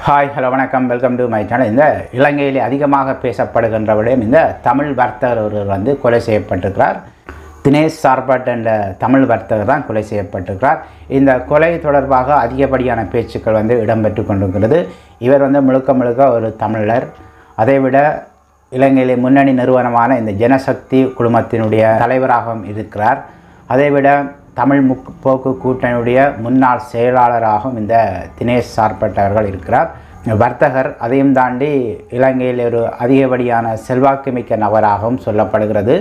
hi hello வணக்கம் welcome to my channel இந்த இலங்கையில் அதிகமாக பேசப்படுகின்ற விடயம் இந்த தமிழ் வர்த்தகர் ஒருவர் வந்து கொலை செய்யப்பட்டிருக்கிறார் தினேஷ் சார்பட் என்ற தமிழ் வர்த்தகர் தான் கொலை செய்யப்பட்டிருக்கிறார் இந்த கொலை தொடர்பாக அதிகப்படியான பேச்சுக்கள் வந்து இடம்பெற்று கொண்டிருக்கிறது இவர் வந்து முழுக்க முழுக்க ஒரு தமிழர் அதைவிட இலங்கையிலே முன்னணி நிறுவனமான இந்த ஜனசக்தி குழுமத்தினுடைய தலைவராகவும் இருக்கிறார் அதைவிட தமிழ் முற்போக்கு கூட்டணியுடைய முன்னாள் செயலாளராகவும் இந்த தினேஷ் சார்பட் அவர்கள் இருக்கிறார் வர்த்தகர் அதையும் தாண்டி இலங்கையில் ஒரு அதிகப்படியான செல்வாக்குமிக்க நபராகவும் சொல்லப்படுகிறது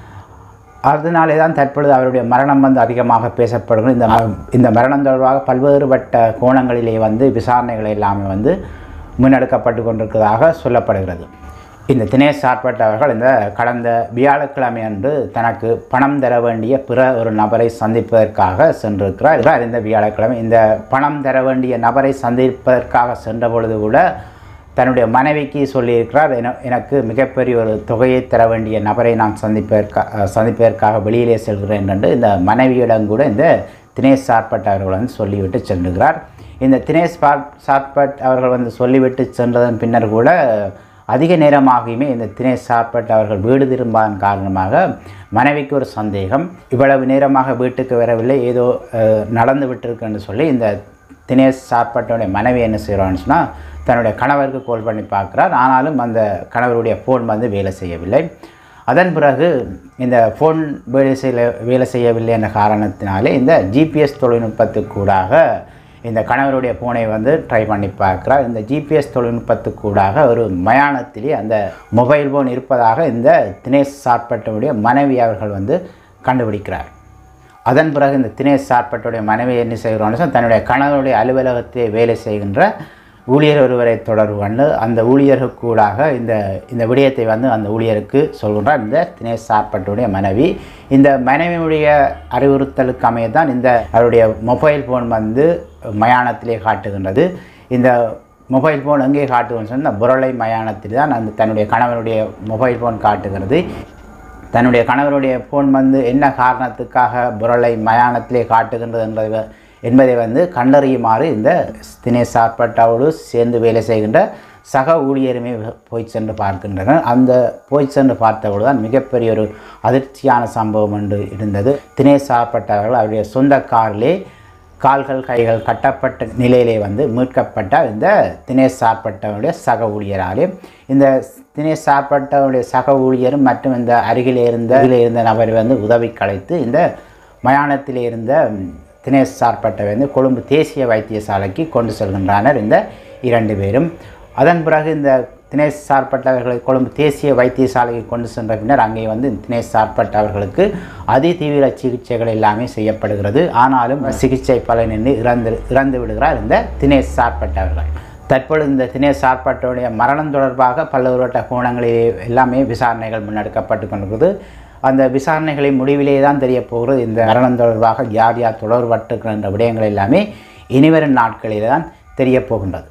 அதனாலே தான் தற்பொழுது அவருடைய மரணம் வந்து அதிகமாக பேசப்படுகிறது இந்த ம- இந்த மரணம் தொடர்பாக பல்வேறுபட்ட கோணங்களிலே வந்து விசாரணைகள் எல்லாமே வந்து முன்னெடுக்கப்பட்டு கொண்டிருக்கிறதாக சொல்லப்படுகிறது இந்த தினேஷ் சார்பட் அவர்கள் இந்த கடந்த வியாழக்கிழமை அன்று தனக்கு பணம் தர வேண்டிய பிற ஒரு நபரை சந்திப்பதற்காக சென்றிருக்கிறார் இவர் இந்த வியாழக்கிழமை இந்த பணம் தர வேண்டிய நபரை சந்திப்பதற்காக சென்ற பொழுது கூட தன்னுடைய மனைவிக்கு சொல்லியிருக்கிறார் என எனக்கு மிகப்பெரிய ஒரு தொகையை தர வேண்டிய நபரை நான் சந்திப்பதற்காக சந்திப்பதற்காக வெளியிலே செல்கிறேன் என்று இந்த மனைவியிடம் கூட இந்த தினேஷ் சார்பட் அவர்கள் வந்து சொல்லிவிட்டு சென்றுகிறார் இந்த தினேஷ் பார் சார்பட் அவர்கள் வந்து சொல்லிவிட்டு சென்றதன் பின்னர் கூட அதிக நேரமாகியுமே இந்த தினேஷ் சார்பட் அவர்கள் வீடு திரும்பாதன் காரணமாக மனைவிக்கு ஒரு சந்தேகம் இவ்வளவு நேரமாக வீட்டுக்கு வரவில்லை ஏதோ அஹ், நடந்து விட்டிருக்குன்னு சொல்லி இந்த தினேஷ் சார்பட்டோடைய மனைவி என்ன செய்கிறான்னு சொன்னால் தன்னுடைய கணவருக்கு கால் பண்ணி பார்க்குறார் ஆனாலும் அந்த கணவருடைய ஃபோன் வந்து வேலை செய்யவில்லை அதன் பிறகு இந்த ஃபோன் வேலை செய்ய வேலை செய்யவில்லை என்ற காரணத்தினாலே இந்த ஜிபிஎஸ் தொழில்நுட்பத்துக்கூடாக இந்த கணவருடைய ஃபோனை வந்து ட்ரை பண்ணி பார்க்குறார் இந்த ஜிபிஎஸ் தொழில்நுட்பத்துக்கூடாக ஒரு மயானத்திலே அந்த மொபைல் ஃபோன் இருப்பதாக இந்த தினேஷ் சார்பட்டனுடைய மனைவி அவர்கள் வந்து கண்டுபிடிக்கிறார் அதன் பிறகு இந்த தினேஷ் சார்பட்டுடைய மனைவி என்ன செய்கிறோன்னு சொன்னா, தன்னுடைய கணவருடைய அலுவலகத்தை வேலை செய்கின்ற ஊழியர் ஒருவரை தொடர்பு கொண்டு அந்த ஊழியருக்கூடாக இந்த இந்த விடயத்தை வந்து அந்த ஊழியருக்கு சொல்கின்றார் இந்த தினேஷ் சார்பட்டுடைய மனைவி இந்த மனைவியுடைய அறிவுறுத்தலுக்கு அமைய தான் இந்த அவருடைய மொபைல் ஃபோன் வந்து மயானத்திலே காட்டுகின்றது இந்த மொபைல் ஃபோன் எங்கே காட்டுதுன்னு சொன்னால் இந்த புரளை மயானத்தில் தான் அந்த தன்னுடைய கணவனுடைய மொபைல் ஃபோன் காட்டுகிறது தன்னுடைய கணவருடைய ஃபோன் வந்து என்ன காரணத்துக்காக புரளை மயானத்திலே காட்டுகின்றது என்பதை என்பதை வந்து கண்டறியுமாறு இந்த தினேஷ் சார்பட்டாவோடு சேர்ந்து வேலை செய்கின்ற சக ஊழியருமே போய் சென்று பார்க்கின்றனர் அந்த போய் சென்று பார்த்தபோது தான் மிகப்பெரிய ஒரு அதிர்ச்சியான சம்பவம் ஒன்று இருந்தது தினேஷ் சார்பட்டவர்கள் அவருடைய சொந்த காரிலே கால்கள் கைகள் கட்டப்பட்ட நிலையிலே வந்து மீட்கப்பட்ட இந்த தினேஷ் சார்பட்டவருடைய சக ஊழியராலே இந்த தினேஷ் சார்பட்டவருடைய சக ஊழியரும் மற்றும் இந்த அருகிலே இருந்த அருகிலே இருந்த நபரை வந்து உதவி கலைத்து இந்த மயானத்திலே இருந்த ம், தினேஷ் சார்பட்டை வந்து கொழும்பு தேசிய வைத்தியசாலைக்கு கொண்டு செல்கின்றனர் இந்த இரண்டு பேரும் அதன் பிறகு இந்த தினேஷ் சார்பட்ட அவர்களை கொழும்பு தேசிய வைத்தியசாலைக்கு கொண்டு சென்ற பின்னர் அங்கே வந்து தினேஷ் சார்பட்ட அவர்களுக்கு அதிதீவிர சிகிச்சைகள் எல்லாமே செய்யப்படுகிறது ஆனாலும் சிகிச்சை பலனின்றி இறந்து இறந்து விடுகிறார் இந்த தினேஷ் சார்பட்ட அவர்கள் தற்பொழுது இந்த தினேஷ் சார்பட்டோடைய மரணம் தொடர்பாக பல்வேறுபட்ட கோணங்களிலே எல்லாமே விசாரணைகள் முன்னெடுக்கப்பட்டு கொண்டிருக்கிறது அந்த விசாரணைகளின் முடிவிலே தான் தெரிய போகிறது இந்த மரணம் தொடர்பாக யார் யார் தொடர்பட்டுகின்ற விடயங்கள் எல்லாமே இனிவரும் நாட்களிலே தான் தெரிய போகின்றது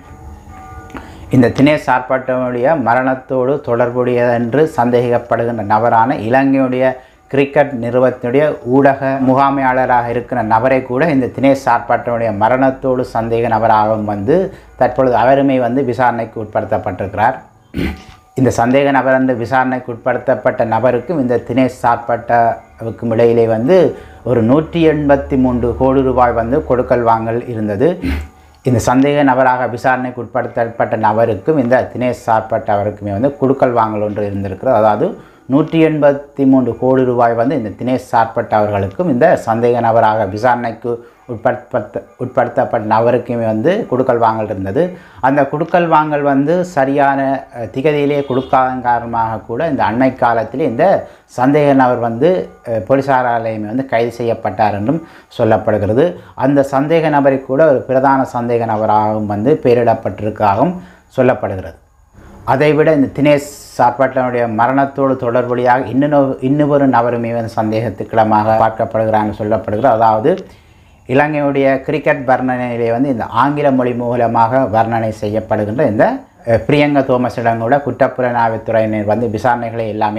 இந்த தினேஷ் சார்பட்டவனுடைய மரணத்தோடு தொடர்புடையதென்று சந்தேகிக்கப்படுகின்ற நபரான இலங்கையுடைய கிரிக்கெட் நிறுவனத்தினுடைய ஊடக முகாமையாளராக இருக்கிற நபரை கூட இந்த தினேஷ் சார்பட்டவனுடைய மரணத்தோடு சந்தேக நபராகவும் வந்து தற்பொழுது அவருமே வந்து விசாரணைக்கு உட்படுத்தப்பட்டிருக்கிறார் இந்த சந்தேக நபர் என்று விசாரணைக்கு உட்படுத்தப்பட்ட நபருக்கும் இந்த தினேஷ் சார்பட்டவுக்கும் இடையிலே வந்து ஒரு நூற்றி எண்பத்தி மூன்று கோடி ரூபாய் வந்து கொடுக்கல் வாங்கல் இருந்தது இந்த சந்தேக நபராக விசாரணைக்கு உட்படுத்தப்பட்ட நபருக்கும் இந்த தினேஷ் சார்பட்ட அவருக்குமே வந்து குடுக்கல் வாங்கல் ஒன்று இருந்திருக்கிறது அதாவது நூற்றி எண்பத்தி மூன்று கோடி ரூபாய் வந்து இந்த தினேஷ் சார்பட்ட அவர்களுக்கும் இந்த சந்தேக நபராக விசாரணைக்கு உட்படுத்த உட்படுத்தப்பட்ட நபருக்குமே வந்து குடுக்கல் வாங்கல் இருந்தது அந்த குடுக்கல் வாங்கல் வந்து சரியான அஹ், திகதியிலே கொடுக்காத காரணமாக கூட இந்த அண்மை காலத்திலே இந்த சந்தேக நபர் வந்து அஹ், போலீசாராலையுமே வந்து கைது செய்யப்பட்டார் என்றும் சொல்லப்படுகிறது அந்த சந்தேக நபரை கூட ஒரு பிரதான சந்தேக நபராகவும் வந்து பெயரிடப்பட்டிருக்காகவும் சொல்லப்படுகிறது அதைவிட இந்த தினேஷ் சாப்பாட்டனுடைய மரணத்தோடு தொடர்புடையாக இன்னொரு இன்னொரு நபருமே வந்து சந்தேகத்துக்கிடமாக பார்க்கப்படுகிறான்னு சொல்லப்படுகிறது அதாவது இலங்கையுடைய கிரிக்கெட் வர்ணனையிலே வந்து இந்த ஆங்கில மொழி மூலமாக வர்ணனை செய்யப்படுகின்ற இந்த அஹ், பிரியங்கா தோமஸிடம் கூட குற்றப்புலனாய்வுத்துறையினர் வந்து விசாரணைகளை எல்லாமே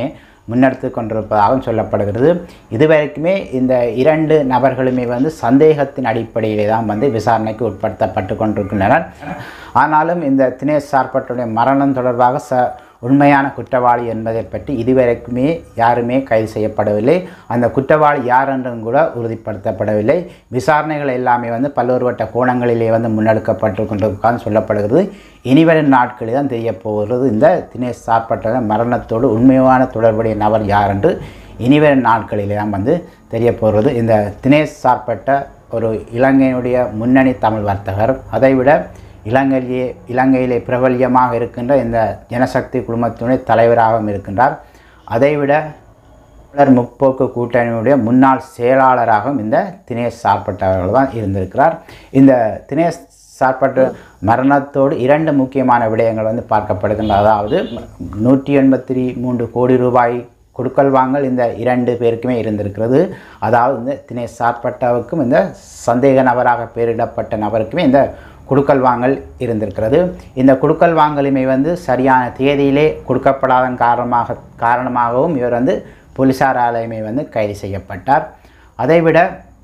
முன்னெடுத்து கொண்டிருப்பதாகவும் சொல்லப்படுகிறது இதுவரைக்குமே இந்த இரண்டு நபர்களுமே வந்து சந்தேகத்தின் அடிப்படையிலே தான் வந்து விசாரணைக்கு உட்படுத்தப்பட்டு கொண்டிருக்கின்றனர் ஆனாலும் இந்த தினேஷ் சார்பட்டுடைய மரணம் தொடர்பாக ச உண்மையான குற்றவாளி என்பதை பற்றி இதுவரைக்குமே யாருமே கைது செய்யப்படவில்லை அந்த குற்றவாளி யார் என்றும் கூட உறுதிப்படுத்தப்படவில்லை விசாரணைகள் எல்லாமே வந்து பல்வேறுபட்ட கோணங்களிலே வந்து முன்னெடுக்கப்பட்டிருக்கின்றதுக்காக சொல்லப்படுகிறது இனிவரும் நாட்களில் தான் தெரிய போகிறது இந்த தினேஷ் சார்பட்ட மரணத்தோடு உண்மையான தொடர்புடைய நபர் யார் என்று இனிவரும் நாட்களிலே தான் வந்து தெரிய போகிறது இந்த தினேஷ் சார்பட்ட ஒரு இலங்கையினுடைய முன்னணி தமிழ் வர்த்தகர் அதைவிட இலங்கையிலே இலங்கையிலே பிரபல்யமாக இருக்கின்ற இந்த ஜனசக்தி குழுமத்தினுடைய தலைவராகவும் இருக்கின்றார் அதைவிட தமிழர் முற்போக்கு கூட்டணியுடைய முன்னாள் செயலாளராகவும் இந்த தினேஷ் சார்பட்டவர்கள் தான் இருந்திருக்கிறார் இந்த தினேஷ் சார்பட்ட மரணத்தோடு இரண்டு முக்கியமான விடயங்கள் வந்து பார்க்கப்படுகின்றன அதாவது நூற்றி எண்பத்தி மூன்று கோடி ரூபாய் கொடுக்கல் வாங்கல் இந்த இரண்டு பேருக்குமே இருந்திருக்கிறது அதாவது இந்த தினேஷ் சார்பட்டாவுக்கும் இந்த சந்தேக நபராக பெயரிடப்பட்ட நபருக்குமே இந்த குடுக்கல் வாங்கல் இருந்திருக்கிறது இந்த குடுக்கல் வாங்கலுமே வந்து சரியான தேதியிலே கொடுக்கப்படாதன் காரணமாக காரணமாகவும் இவர் வந்து போலீசாராலையுமே வந்து கைது செய்யப்பட்டார் அதைவிட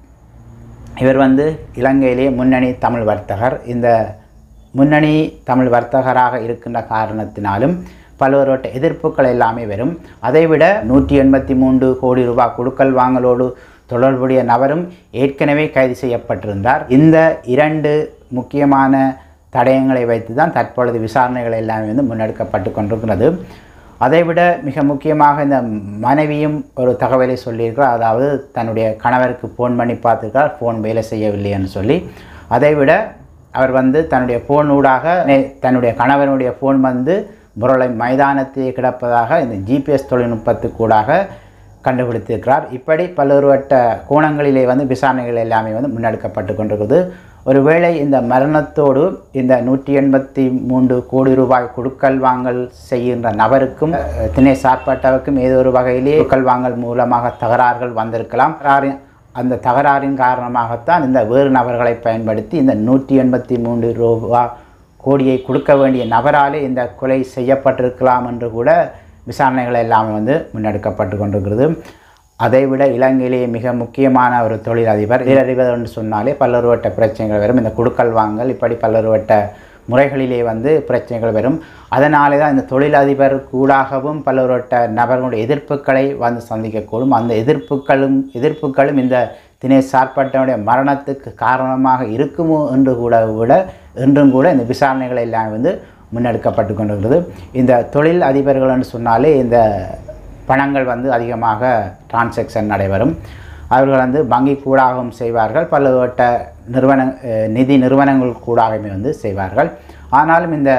இவர் வந்து இலங்கையிலே முன்னணி தமிழ் வர்த்தகர் இந்த முன்னணி தமிழ் வர்த்தகராக இருக்கின்ற காரணத்தினாலும் பல்வேறுபட்ட எதிர்ப்புகள் எல்லாமே வரும் அதைவிட நூற்றி எண்பத்தி மூன்று கோடி ரூபாய் கொடுக்கல் வாங்கலோடு தொடர்புடைய நபரும் ஏற்கனவே கைது செய்யப்பட்டிருந்தார் இந்த இரண்டு முக்கியமான தடயங்களை வைத்து தான் தற்பொழுது விசாரணைகள் எல்லாமே வந்து முன்னெடுக்கப்பட்டு கொண்டிருக்கிறது அதைவிட மிக முக்கியமாக இந்த மனைவியும் ஒரு தகவலை சொல்லியிருக்கிறார் அதாவது தன்னுடைய கணவருக்கு ஃபோன் பண்ணி பார்த்துருக்கார் ஃபோன் வேலை செய்யவில்லை என்று சொல்லி அதைவிட அவர் வந்து தன்னுடைய ஃபோன் ஊடாக நே- தன்னுடைய கணவனுடைய ஃபோன் வந்து முரளை மைதானத்தில் கிடப்பதாக இந்த ஜிபிஎஸ் தொழில்நுட்பத்துக்கூடாக கண்டுபிடித்திருக்கிறார் இப்படி பல்வேறுபட்ட கோணங்களிலே வந்து விசாரணைகள் எல்லாமே வந்து முன்னெடுக்கப்பட்டு கொண்டிருக்கிறது ஒருவேளை இந்த மரணத்தோடு இந்த நூற்றி எண்பத்தி மூன்று கோடி ரூபாய் கொடுக்கல் வாங்கல் செய்கின்ற நபருக்கும் அஹ், தினேஷ் சார்பட்டவுக்கும் ஏதோ ஒரு வகையிலே கொடுக்கல் வாங்கல் மூலமாக தகராறுகள் வந்திருக்கலாம் தகராறின் அந்த தகராறின் காரணமாகத்தான் இந்த வேறு நபர்களை பயன்படுத்தி இந்த நூற்றி எண்பத்தி மூன்று ரூபா கோடியை கொடுக்க வேண்டிய நபராலே இந்த கொலை செய்யப்பட்டிருக்கலாம் என்று கூட விசாரணைகள் எல்லாமே வந்து முன்னெடுக்கப்பட்டு கொண்டிருக்கிறது அதைவிட இலங்கையிலேயே மிக முக்கியமான ஒரு தொழிலதிபர் தொழிலதிபர் என்று சொன்னாலே பல்வேறுபட்ட பிரச்சனைகள் வரும் இந்த கொடுக்கல் வாங்கல் இப்படி பல்வேறுபட்ட முறைகளிலே வந்து பிரச்சனைகள் வரும் அதனாலே தான் இந்த தொழிலதிபர் கூடாகவும் பல்வேறுபட்ட நபர்களுடைய எதிர்ப்புகளை வந்து சந்திக்கக்கூடும் அந்த எதிர்ப்புகளும் எதிர்ப்புகளும் இந்த தினேஷ் சார்பட்டனுடைய மரணத்துக்கு காரணமாக இருக்குமோ என்று கூட விட என்றும் கூட இந்த விசாரணைகள் எல்லாம் வந்து முன்னெடுக்கப்பட்டு கொண்டிருக்கிறது இந்த தொழில் அதிபர்கள்னு சொன்னாலே இந்த பணங்கள் வந்து அதிகமாக டிரான்சாக்ஷன் நடைபெறும் அவர்கள் வந்து வங்கி கூடாகவும் செய்வார்கள் பல்வேறுபட்ட நிறுவன அஹ், நிதி நிறுவனங்கள் கூடாகவே வந்து செய்வார்கள் ஆனாலும் இந்த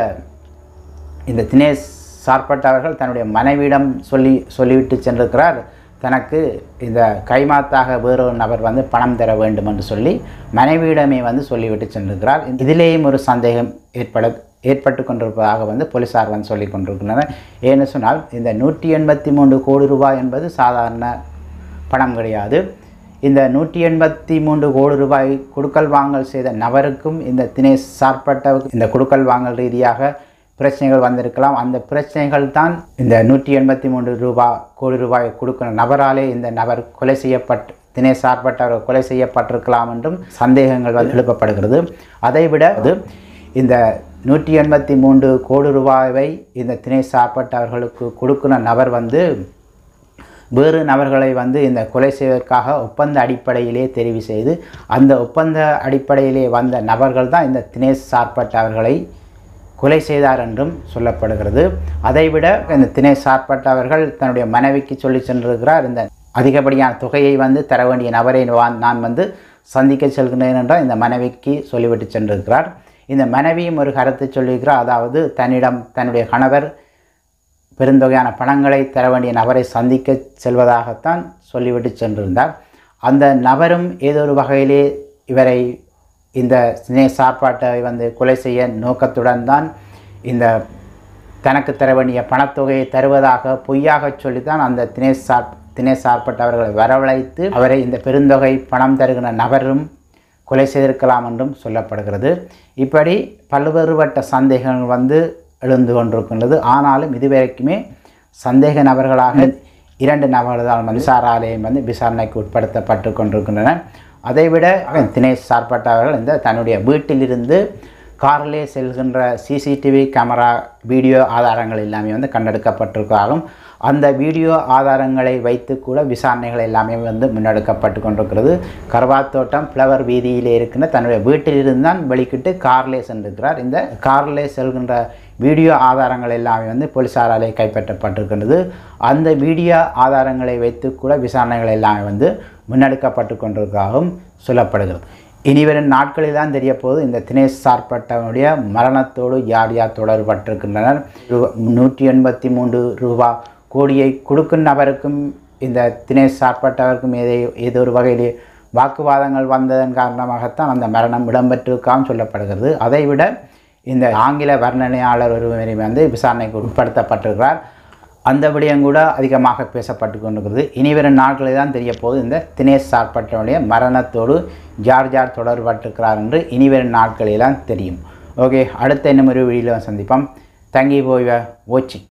இந்த தினேஷ் சார்பட்ட அவர்கள் தன்னுடைய மனைவியிடம் சொல்லி சொல்லிவிட்டு சென்றிருக்கிறார் தனக்கு இந்த கைமாத்தாக வேறொரு நபர் வந்து பணம் தர வேண்டும் என்று சொல்லி மனைவியிடமே வந்து சொல்லிவிட்டு சென்றிருக்கிறார் இதிலேயும் ஒரு சந்தேகம் ஏற்பட ஏற்பட்டு கொண்டிருப்பதாக வந்து போலீசார் வந்து சொல்லி கொண்டிருக்கின்றனர் ஏன்னு சொன்னால் இந்த நூற்றி எண்பத்தி மூன்று கோடி ரூபாய் என்பது சாதாரண பணம் கிடையாது இந்த நூற்றி எண்பத்தி மூன்று கோடி ரூபாய் கொடுக்கல் வாங்கல் செய்த நபருக்கும் இந்த தினேஷ் சார்பட்டவுக்கு இந்த கொடுக்கல் வாங்கல் ரீதியாக பிரச்சனைகள் வந்திருக்கலாம் அந்த பிரச்சனைகள் தான் இந்த நூற்றி எண்பத்தி மூன்று ரூபாய் கோடி ரூபாய் கொடுக்கிற நபராலே இந்த நபர் கொலை செய்யப்பட்டு தினேஷ் சார்பட்டவர் கொலை செய்யப்பட்டிருக்கலாம் என்றும் சந்தேகங்கள் வந்து எழுப்பப்படுகிறது அதைவிட அது இந்த நூற்றி எண்பத்தி மூன்று கோடி ரூபாயை இந்த தினேஷ் சார்பட்டவர்களுக்கு கொடுக்கிற நபர் வந்து வேறு நபர்களை வந்து இந்த கொலை செய்வதற்காக ஒப்பந்த அடிப்படையிலே தெரிவு செய்து அந்த ஒப்பந்த அடிப்படையிலே வந்த நபர்கள் தான் இந்த தினேஷ் சார்பட்ட அவர்களை கொலை செய்தார் என்றும் சொல்லப்படுகிறது அதைவிட இந்த தினேஷ் சார்பட்ட அவர்கள் தன்னுடைய மனைவிக்கு சொல்லி சென்றிருக்கிறார் இந்த அதிகப்படியான தொகையை வந்து தர வேண்டிய நபரை வா- நான் வந்து சந்திக்க செல்கிறேன் என்றால் இந்த மனைவிக்கு சொல்லிவிட்டு சென்றிருக்கிறார் இந்த மனைவியும் ஒரு கருத்தை சொல்லியிருக்கிறார் அதாவது தன்னிடம் தன்னுடைய கணவர் பெருந்தொகையான பணங்களை தர வேண்டிய நபரை சந்திக்க செல்வதாகத்தான் சொல்லிவிட்டு சென்றிருந்தார் அந்த நபரும் ஏதோ ஒரு வகையிலே இவரை இந்த சினே சாப்பாட்டை வந்து கொலை செய்ய நோக்கத்துடன் தான் இந்த தனக்கு தர வேண்டிய பணத்தொகையை தருவதாக பொய்யாக சொல்லித்தான் அந்த தினேஷ் சார் தினேஷ் சார்பட்டவர்களை வரவழைத்து அவரை இந்த பெருந்தொகை பணம் தருகிற நபரும் கொலை செய்திருக்கலாம் என்றும் சொல்லப்படுகிறது இப்படி பல்வேறுபட்ட சந்தேகங்கள் வந்து எழுந்து கொண்டிருக்கின்றது ஆனாலும் இதுவரைக்குமே சந்தேக நபர்களாக இரண்டு நபர்கள் தான் வந்து விசாராலயம் வந்து விசாரணைக்கு உட்படுத்தப்பட்டு கொண்டிருக்கின்றன அதைவிட தினேஷ் சார்பட்ட அவர்கள் இந்த தன்னுடைய வீட்டிலிருந்து காரிலே செல்கின்ற சிசிடிவி கேமரா வீடியோ ஆதாரங்கள் எல்லாமே வந்து கண்டெடுக்கப்பட்டிருக்காலும் அந்த வீடியோ ஆதாரங்களை வைத்து கூட விசாரணைகள் எல்லாமே வந்து முன்னெடுக்கப்பட்டு கொண்டிருக்கிறது கருவாத்தோட்டம் ஃப்ளவர் வீதியிலே இருக்கின்ற தன்னுடைய வீட்டிலிருந்து தான் வெளிக்கிட்டு கார்லே சென்றிருக்கிறார் இந்த கார்லே செல்கின்ற வீடியோ ஆதாரங்கள் எல்லாமே வந்து போலீஸாராலே கைப்பற்றப்பட்டிருக்கின்றது அந்த வீடியோ ஆதாரங்களை வைத்து கூட விசாரணைகள் எல்லாமே வந்து முன்னெடுக்கப்பட்டு கொண்டிருக்காகவும் சொல்லப்படுகிறது இனிவரும் நாட்களில் தான் தெரிய போது இந்த தினேஷ் சார்பட்டவனுடைய மரணத்தோடு யார் யார் தொடர்பட்டிருக்கின்றனர் ரூ- நூற்றி எண்பத்தி மூன்று ரூபா கோடியை கொடுக்கும் நபருக்கும் இந்த தினேஷ் சார்பட்டவருக்கும் ஏதோ ஏதோ ஒரு வகையிலே வாக்குவாதங்கள் வந்ததன் காரணமாகத்தான் அந்த மரணம் இடம்பெற்றிருக்கான்னு சொல்லப்படுகிறது அதைவிட இந்த ஆங்கில வர்ணனையாளர் ஒருவரை வந்து விசாரணைக்கு உட்படுத்தப்பட்டிருக்கிறார் அந்த விடயம் கூட அதிகமாக பேசப்பட்டு கொண்டிருக்கிறது இனிவரும் நாட்களில் தான் தெரிய போகுது இந்த தினேஷ் சார்பட்டனுடைய மரணத்தோடு ஜார் ஜார் தொடர்பட்டிருக்கிறார் என்று இனிவரும் நாட்களில் தான் தெரியும் ஓகே அடுத்த இன்னும் ஒரு வீடியோவில் சந்திப்போம் தங்கி போய் ஓச்சி